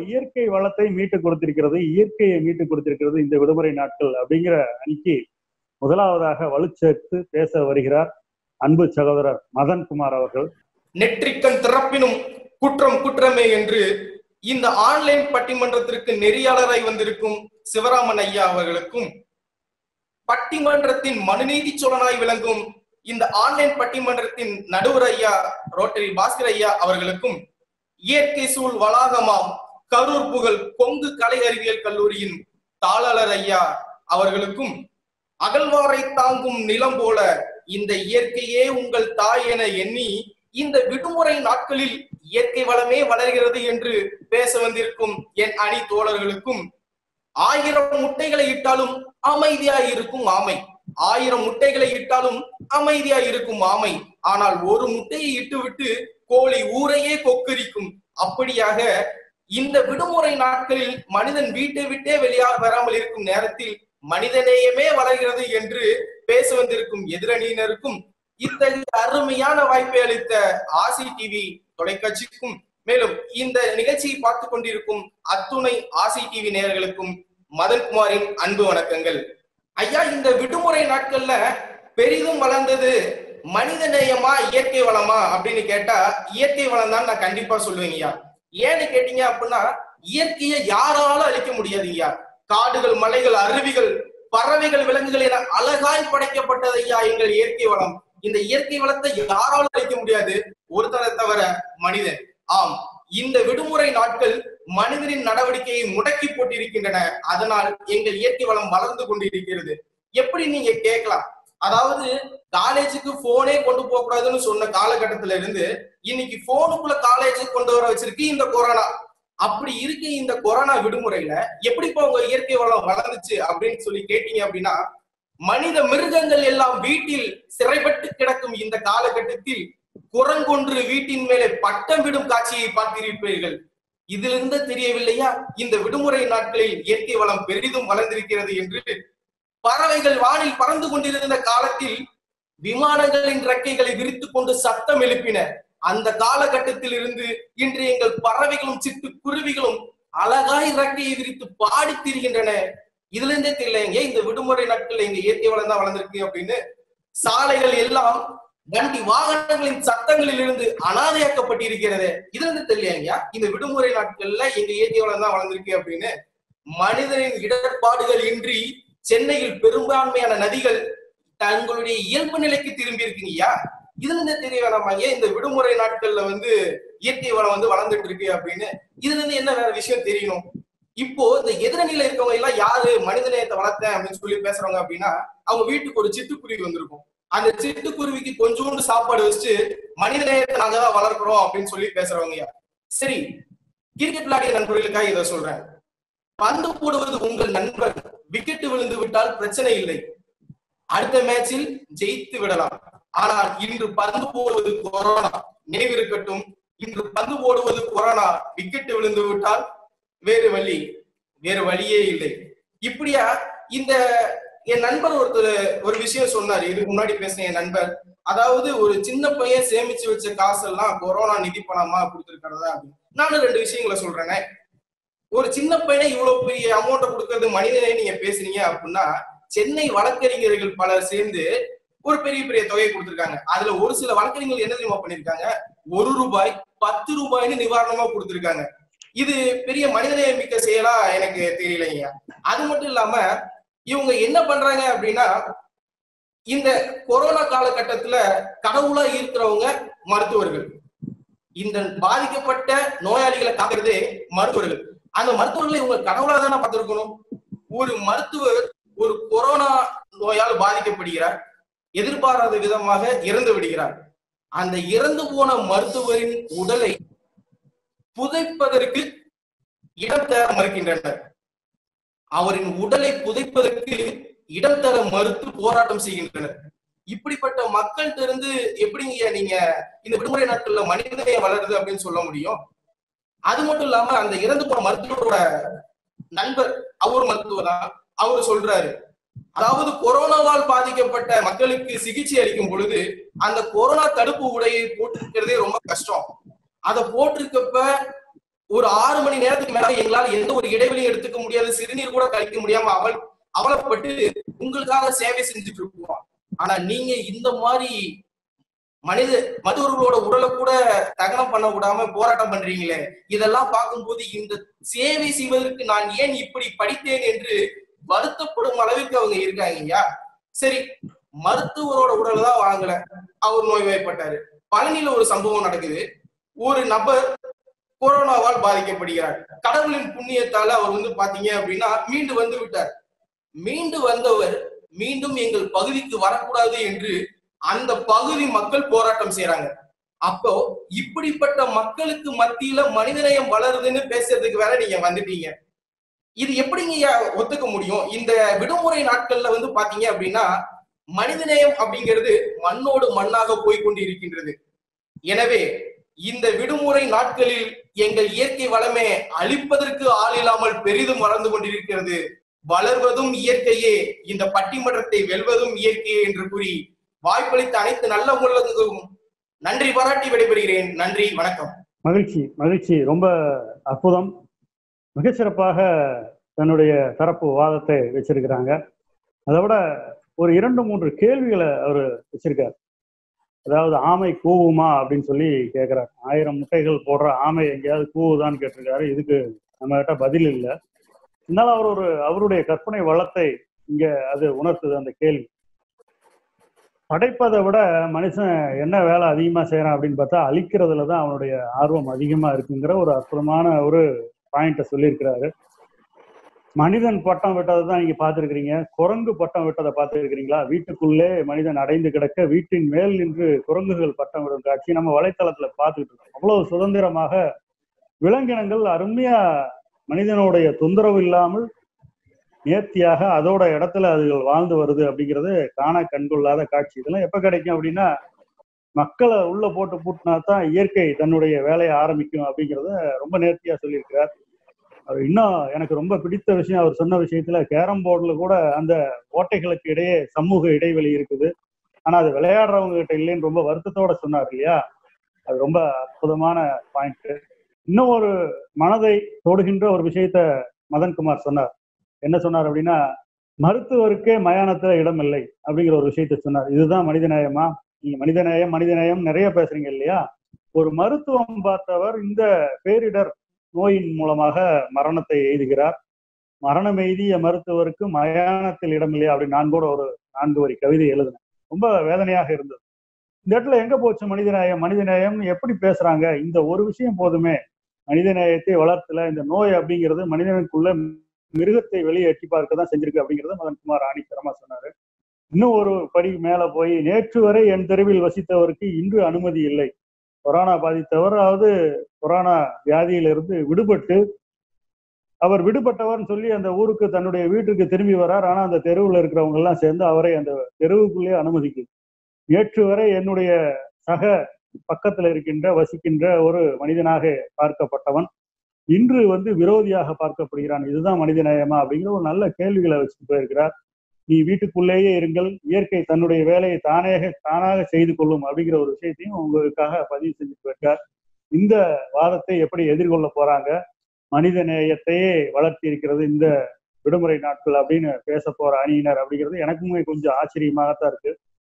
இயற்கை வளத்தை மீட்டு கொடுத்திருக்கிறது இயற்கையை மீட்டு கொடுத்திருக்கிறது இந்த விடுமுறை நாட்கள் அப்படிங்கிற அணிக்கு முதலாவதாக வலுச்சேர்த்து பேச வருகிறார் அன்பு சகோதரர் மதன்குமார் அவர்கள் நெற்றிக்கண் திறப்பினும் குற்றம் குற்றமே என்று இந்த ஆன்லைன் பட்டிமன்றத்திற்கு நெறியாளராய் வந்திருக்கும் சிவராமன் ஐயா அவர்களுக்கும் பட்டிமன்றத்தின் மனுநீதி சோழனாய் விளங்கும் இந்த ஆன்லைன் பட்டிமன்றத்தின் நடுவர் ஐயா ரோட்டரி பாஸ்கர் ஐயா அவர்களுக்கும் இயற்கை சூழ் வளாகமாம் கரூர் புகழ் கொங்கு கலை அறிவியல் கல்லூரியின் தாளர் ஐயா அவர்களுக்கும் அகழ்வாரை தாங்கும் நிலம் போல இந்த இயற்கையே உங்கள் தாய் என எண்ணி இந்த விடுமுறை நாட்களில் இயற்கை வளமே வளர்கிறது என்று பேச வந்திருக்கும் என் அணி தோழர்களுக்கும் ஆயிரம் முட்டைகளை இட்டாலும் அமைதியாய் இருக்கும் ஆமை ஆயிரம் முட்டைகளை இட்டாலும் அமைதியாய் இருக்கும் ஆமை ஆனால் ஒரு முட்டையை இட்டுவிட்டு கோழி ஊரையே கொக்கரிக்கும் அப்படியாக இந்த விடுமுறை நாட்களில் மனிதன் வீட்டை விட்டே வெளியாக வராமல் இருக்கும் நேரத்தில் மனிதநேயமே வளர்கிறது என்று பேச வந்திருக்கும் எதிரணியினருக்கும் இத்தகைய அருமையான வாய்ப்பை அளித்த ஆசி டிவி தொலைக்காட்சிக்கும் மேலும் இந்த நிகழ்ச்சியை பார்த்து கொண்டிருக்கும் அத்துணை ஆசி டிவி நேயர்களுக்கும் மதன்குமாரின் அன்பு வணக்கங்கள் ஐயா இந்த விடுமுறை நாட்கள்ல பெரிதும் வளர்ந்தது மனித நேயமா இயற்கை வளமா அப்படின்னு கேட்டா இயற்கை வளம் தான் நான் கண்டிப்பா சொல்லுவேங்கய்யா ஏன்னு கேட்டீங்க அப்படின்னா இயற்கையை யாராலும் அழிக்க முடியாதுங்கய்யா காடுகள் மலைகள் அருவிகள் பறவைகள் விலங்குகள் என அழகாய் படைக்கப்பட்டது ஐயா எங்கள் இயற்கை வளம் இந்த இயற்கை வளத்தை யாராலும் அழிக்க முடியாது ஒருத்தரை தவிர மனிதன் ஆம் இந்த விடுமுறை நாட்கள் மனிதனின் நடவடிக்கையை முடக்கி போட்டிருக்கின்றன அதனால் எங்கள் இயற்கை வளம் வளர்ந்து கொண்டிருக்கிறது எப்படி நீங்க கேட்கலாம் அதாவது காலேஜுக்கு போனே கொண்டு போக கூடாதுன்னு சொன்ன காலகட்டத்தில இருந்து இன்னைக்கு போனுக்குள்ள காலேஜுக்கு கொண்டு வர வச்சிருக்கு இந்த கொரோனா அப்படி இருக்க இந்த கொரோனா விடுமுறையில எப்படிப்பா உங்க இயற்கை வளம் வளர்ந்துச்சு அப்படின்னு சொல்லி கேட்டீங்க அப்படின்னா மனித மிருகங்கள் எல்லாம் வீட்டில் சிறைப்பட்டு கிடக்கும் இந்த காலகட்டத்தில் குரங்கொன்று வீட்டின் மேலே பட்டம் விடும் காட்சியை பார்த்திருப்பீர்கள் இதிலிருந்து தெரியவில்லையா இந்த விடுமுறை நாட்களில் இயற்கை வளம் பெரிதும் வளர்ந்திருக்கிறது என்று பறவைகள் வானில் பறந்து கொண்டிருந்த காலத்தில் விமானங்களின் ரெக்கைகளை விரித்துக் கொண்டு சத்தம் எழுப்பின அந்த காலகட்டத்தில் இருந்து இன்று எங்கள் பறவைகளும் சிட்டு குருவிகளும் அழகாய் ரெக்கையை விரித்து பாடி திரிகின்றன இதுல இருந்தே தெரியலங்க இந்த விடுமுறை நாட்கள்ல எங்க இயற்கை வளம் தான் வளர்ந்திருக்கு அப்படின்னு சாலைகள் எல்லாம் வண்டி வாகனங்களின் சத்தங்களில் இருந்து அனாதையாக்கப்பட்டிருக்கிறது இதுல இருந்து தெரியலையா இந்த விடுமுறை நாட்கள்ல எங்க இயற்கை வளம் தான் வளர்ந்திருக்கு அப்படின்னு மனிதனின் இடர்பாடுகள் இன்றி சென்னையில் பெரும்பான்மையான நதிகள் தங்களுடைய இயல்பு நிலைக்கு திரும்பி இருக்குங்கய்யா இதுல இருந்து தெரிய வேணாமா ஏன் இந்த விடுமுறை நாட்கள்ல வந்து இயற்கை வளம் வந்து வளர்ந்துட்டு இருக்கு அப்படின்னு இதுல இருந்து என்ன வேற விஷயம் தெரியணும் இப்போ இந்த எதிரணியில இருக்கவங்க எல்லாம் யாரு மனித நேயத்தை வளர்த்தேன் அப்படின்னு சொல்லி பேசுறவங்க அப்படின்னா அவங்க வீட்டுக்கு ஒரு சிட்டுக்குருவி வந்திருக்கும் அந்த சிட்டுக்குருவிக்கு கொஞ்சோண்டு சாப்பாடு வச்சுட்டு மனித நேயத்தை நாங்க தான் வளர்க்கிறோம் அப்படின்னு சொல்லி பேசுறவங்க சரி கிரிக்கெட் விளையாடிய நண்பர்களுக்காக இதை சொல்றேன் பந்து போடுவது உங்கள் நண்பர் விக்கெட் விழுந்து விட்டால் பிரச்சனை இல்லை அடுத்த மேட்சில் ஜெயித்து விடலாம் ஆனால் இன்று பந்து போடுவது கொரோனா நினைவிருக்கட்டும் இன்று பந்து போடுவது கொரோனா விக்கெட் விழுந்து விட்டால் வேறு வழி வேறு வழியே இல்லை இப்படியா இந்த என் நண்பர் ஒருத்தர் ஒரு விஷயம் சொன்னாரு இதுக்கு முன்னாடி பேசின என் நண்பர் அதாவது ஒரு சின்ன பையன் சேமிச்சு வச்ச காசெல்லாம் கொரோனா நிதி பணமா கொடுத்துருக்கிறதா அப்படின்னு நானும் ரெண்டு விஷயங்களை சொல்றேனே ஒரு சின்ன பையனை இவ்வளவு பெரிய அமௌண்ட்டை கொடுக்கறது மனிதனே நீங்க பேசுறீங்க அப்படின்னா சென்னை வழக்கறிஞர்கள் பலர் சேர்ந்து ஒரு பெரிய பெரிய தொகையை கொடுத்திருக்காங்க அதுல ஒரு சில வழக்கறிஞர்கள் என்ன தெரியுமா பண்ணிருக்காங்க ஒரு ரூபாய் பத்து ரூபாய்னு நிவாரணமா கொடுத்திருக்காங்க இது பெரிய மனிதநேய மிக்க செயலா எனக்கு தெரியலைங்க அது மட்டும் இல்லாம இவங்க என்ன பண்றாங்க அப்படின்னா இந்த கொரோனா காலகட்டத்துல கடவுளா இருக்கிறவங்க மருத்துவர்கள் இந்த பாதிக்கப்பட்ட நோயாளிகளை காக்கிறதே மருத்துவர்கள் அந்த மருத்துவர்களை இவங்க கடவுளா தானே பார்த்திருக்கணும் ஒரு மருத்துவர் ஒரு கொரோனா நோயால் பாதிக்கப்படுகிறார் எதிர்பாராத விதமாக இறந்து விடுகிறார் அந்த இறந்து போன மருத்துவரின் உடலை புதைப்பதற்கு இடம் தர மறுக்கின்றனர் அவரின் உடலை புதைப்பதற்கு இடம் தர மறுத்து போராட்டம் செய்கின்றனர் இப்படிப்பட்ட மக்கள்கிட்ட இருந்து எப்படிங்க நீங்க இந்த விடுமுறை நாட்கள்ல மனிதனைய வளருது அப்படின்னு சொல்ல முடியும் அது மட்டும் இல்லாம அந்த இறந்து போன மருத்துவரோட நண்பர் அவர் மருத்துவர் தான் அவரு சொல்றாரு அதாவது கொரோனாவால் பாதிக்கப்பட்ட மக்களுக்கு சிகிச்சை அளிக்கும் பொழுது அந்த கொரோனா தடுப்பு உடையை போட்டிருக்கிறதே ரொம்ப கஷ்டம் அதை போட்டிருக்கப்ப ஒரு ஆறு மணி நேரத்துக்கு மேல எங்களால எந்த ஒரு இடைவெளியும் எடுத்துக்க முடியாது சிறுநீர் கூட கழிக்க முடியாம அவள் அவலப்பட்டு உங்களுக்காக சேவை செஞ்சுட்டு இருக்கோம் ஆனா நீங்க இந்த மாதிரி மனித மற்றவர்களோட உடலை கூட தகனம் பண்ண விடாம போராட்டம் பண்றீங்களே இதெல்லாம் பார்க்கும்போது இந்த சேவை செய்வதற்கு நான் ஏன் இப்படி படித்தேன் என்று வருத்தப்படும் அளவிற்கு அவங்க இருக்காங்க ஐயா சரி மருத்துவரோட உடலை தான் வாங்கல அவர் நோய்வாய்ப்பட்டாரு பழனியில ஒரு சம்பவம் நடக்குது ஒரு நபர் கொரோனாவால் பாதிக்கப்படுகிறார் கடவுளின் புண்ணியத்தால அவர் வந்து பாத்தீங்க அப்படின்னா மீண்டு வந்து விட்டார் மீண்டு வந்தவர் மீண்டும் எங்கள் பகுதிக்கு வரக்கூடாது என்று அந்த பகுதி மக்கள் போராட்டம் செய்யறாங்க அப்போ இப்படிப்பட்ட மக்களுக்கு மத்தியில மனிதநேயம் வளருதுன்னு பேசுறதுக்கு வேற நீங்க வந்துட்டீங்க இது எப்படிங்க ஐயா ஒத்துக்க முடியும் இந்த விடுமுறை நாட்கள்ல வந்து பாத்தீங்க அப்படின்னா மனிதநேயம் அப்படிங்கிறது மண்ணோடு மண்ணாக போய் கொண்டு இருக்கின்றது எனவே இந்த விடுமுறை நாட்களில் எங்கள் இயற்கை வளமே அழிப்பதற்கு ஆள் இல்லாமல் பெரிதும் வளர்ந்து கொண்டிருக்கிறது வளர்வதும் இயற்கையே இந்த பட்டிமன்றத்தை வெல்வதும் இயற்கையே என்று கூறி வாய்ப்பளித்த அனைத்து நல்ல உள்ளங்களுக்கும் நன்றி பாராட்டி விடைபெறுகிறேன் நன்றி வணக்கம் மகிழ்ச்சி மகிழ்ச்சி ரொம்ப அற்புதம் மிகச்சிறப்பாக தன்னுடைய தரப்பு வாதத்தை வச்சிருக்கிறாங்க அதை விட ஒரு இரண்டு மூன்று கேள்விகளை அவர் வச்சிருக்கார் அதாவது ஆமை கூவுமா அப்படின்னு சொல்லி கேட்கிறார் ஆயிரம் முட்டைகள் போடுற ஆமை எங்கேயாவது கூவுதான்னு கேட்டிருக்காரு இதுக்கு நம்ம கிட்ட பதில் இல்லை இருந்தாலும் அவர் ஒரு அவருடைய கற்பனை வளத்தை இங்க அது உணர்த்துது அந்த கேள்வி படைப்பதை விட மனுஷன் என்ன வேலை அதிகமா செய்யறான் அப்படின்னு பார்த்தா அழிக்கிறதுல தான் அவனுடைய ஆர்வம் அதிகமா இருக்குங்கிற ஒரு அற்புதமான ஒரு பாயிண்ட சொல்லியிருக்கிறாரு மனிதன் பட்டம் விட்டதை தான் நீங்க பார்த்துருக்கிறீங்க குரங்கு பட்டம் விட்டதை பார்த்துருக்கிறீங்களா வீட்டுக்குள்ளே மனிதன் அடைந்து கிடக்க வீட்டின் மேல் நின்று குரங்குகள் பட்டம் விடும் காட்சி நம்ம வலைத்தளத்துல பார்த்துக்கிட்டு இருக்கோம் அவ்வளவு சுதந்திரமாக விலங்கினங்கள் அருமையா மனிதனுடைய தொந்தரவு இல்லாமல் நேர்த்தியாக அதோட இடத்துல அதுகள் வாழ்ந்து வருது அப்படிங்கிறது காண கண்கொள்ளாத காட்சி இதெல்லாம் எப்ப கிடைக்கும் அப்படின்னா மக்களை உள்ள போட்டு பூட்டினா தான் இயற்கை தன்னுடைய வேலையை ஆரம்பிக்கும் அப்படிங்கிறத ரொம்ப நேர்த்தியா சொல்லியிருக்கிறார் அவர் இன்னும் எனக்கு ரொம்ப பிடித்த விஷயம் அவர் சொன்ன விஷயத்துல கேரம் போர்டுல கூட அந்த ஓட்டைகளுக்கு இடையே சமூக இடைவெளி இருக்குது ஆனா அது விளையாடுறவங்க கிட்ட இல்லைன்னு ரொம்ப வருத்தத்தோட சொன்னார் இல்லையா அது ரொம்ப அற்புதமான பாயிண்ட் இன்னும் ஒரு மனதை தொடுகின்ற ஒரு விஷயத்த மதன்குமார் சொன்னார் என்ன சொன்னார் அப்படின்னா மருத்துவருக்கே மயானத்துல இடம் இல்லை அப்படிங்கிற ஒரு விஷயத்த சொன்னார் இதுதான் மனிதநேயமா நீங்க மனிதநேயம் மனிதநேயம் நிறைய பேசுறீங்க இல்லையா ஒரு மருத்துவம் பார்த்தவர் இந்த பேரிடர் நோயின் மூலமாக மரணத்தை எய்துகிறார் மரணம் எய்திய மருத்துவருக்கு மயானத்தில் இடம் இல்லையா அப்படின்னு நான் கூட ஒரு நான்கு வரி கவிதை எழுதினேன் ரொம்ப வேதனையாக இருந்தது இந்த இடத்துல எங்க போச்சு மனிதநேயம் மனிதநேயம் எப்படி பேசுறாங்க இந்த ஒரு விஷயம் போதுமே மனிதநேயத்தை வளர்த்துல இந்த நோய் அப்படிங்கிறது மனிதனுக்குள்ள மிருகத்தை வெளியே எட்டி பார்க்க தான் செஞ்சிருக்கு அப்படிங்கிறத மதன்குமார் ஆணித்தரமா சொன்னாரு இன்னும் ஒரு படி மேல போய் நேற்று வரை என் தெருவில் வசித்தவருக்கு இன்று அனுமதி இல்லை கொரோனா பாதித்தவர் அதாவது கொரோனா வியாதியிலிருந்து விடுபட்டு அவர் விடுபட்டவர்னு சொல்லி அந்த ஊருக்கு தன்னுடைய வீட்டுக்கு திரும்பி வரார் ஆனா அந்த தெருவில் இருக்கிறவங்க எல்லாம் சேர்ந்து அவரை அந்த தெருவுக்குள்ளேயே அனுமதிக்குது நேற்று வரை என்னுடைய சக பக்கத்துல இருக்கின்ற வசிக்கின்ற ஒரு மனிதனாக பார்க்கப்பட்டவன் இன்று வந்து விரோதியாக பார்க்கப்படுகிறான் இதுதான் மனிதநேயமா அப்படிங்கிற ஒரு நல்ல கேள்விகளை வச்சுட்டு போயிருக்கிறார் நீ வீட்டுக்குள்ளேயே இருங்கள் இயற்கை தன்னுடைய வேலையை தானே தானாக செய்து கொள்ளும் அப்படிங்கிற ஒரு விஷயத்தையும் உங்களுக்காக பதிவு செஞ்சுட்டு போயிருக்கார் இந்த வாதத்தை எப்படி எதிர்கொள்ள போறாங்க மனித நேயத்தையே வளர்த்தி இருக்கிறது இந்த விடுமுறை நாட்கள் அப்படின்னு பேச போற அணியினர் அப்படிங்கிறது எனக்குமே கொஞ்சம் ஆச்சரியமாகத்தான் இருக்கு